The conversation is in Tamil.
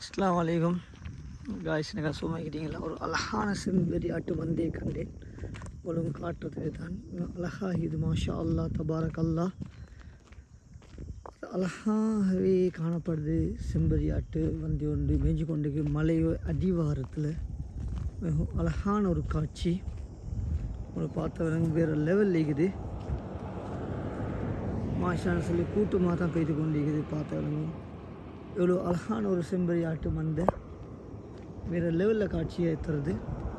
அஸ்லாம் வலைக்கம் காய்ஸ் எனக்கு சுமைக்கிறீங்களா ஒரு அழகான செம்பெரி ஆட்டு மந்தையை கண்டேன் உங்களுக்கு காட்டுறதுக்கு தான் இன்னும் அழகாக இது மாஷா அல்லா தபாரக் அல்லா அழகாகவே காணப்படுது செம்பரி ஆட்டு வந்தி ஒன்று மேய்ஞ்சு கொண்டு மலை அடிவாரத்தில் மிகவும் அழகான ஒரு காட்சி உங்களுக்கு பார்த்தவரங்க வேறு லெவல் இருக்குது மாஷான்னு சொல்லி கூட்டமாக தான் பெய்து கொண்டிருக்குது பார்த்தவரங்க எவ்வளோ அழகான ஒரு செம்பரி ஆட்டு மந்தை வேறு லெவலில் காட்சியை ஏற்றுறது